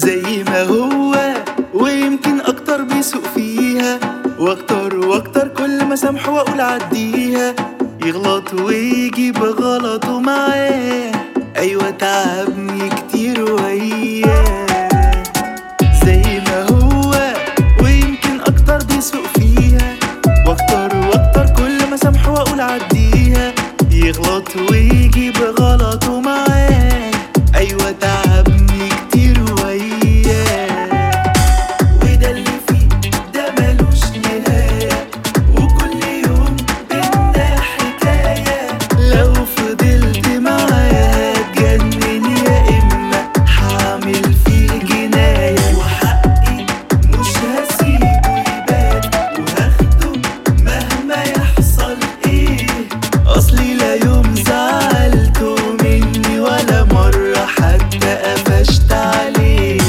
زي ما هو ويمكن اكتر بيسوق فيها واكتر واكتر كل ما سامحه واقول عديها يغلط ويجي بغلطه معاه ايوه تعبني كتير وياه زي ما هو ويمكن اكتر بيسوق فيها واكتر واكتر كل ما سامحه واقول عديها يغلط ويجي بغلطه معاه ايوه تعبني كتير وياه وده اللي فيه ده ملوش نهاية وكل يوم بينا حكاية لو فضلت معايا هتجنن يا إما هعمل فيه جناية وحقي مش هسيبه يبات وهاخده مهما يحصل ايه أصلي لا يوم زعلته مني ولا مرة حتى قفشت عليه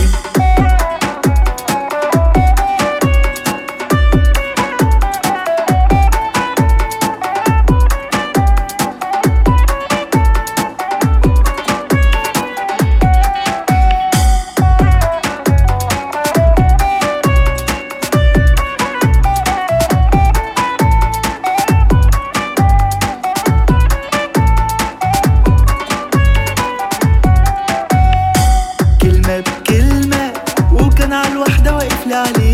كلمة بكلمة وكان على الواحدة واقف لي عليه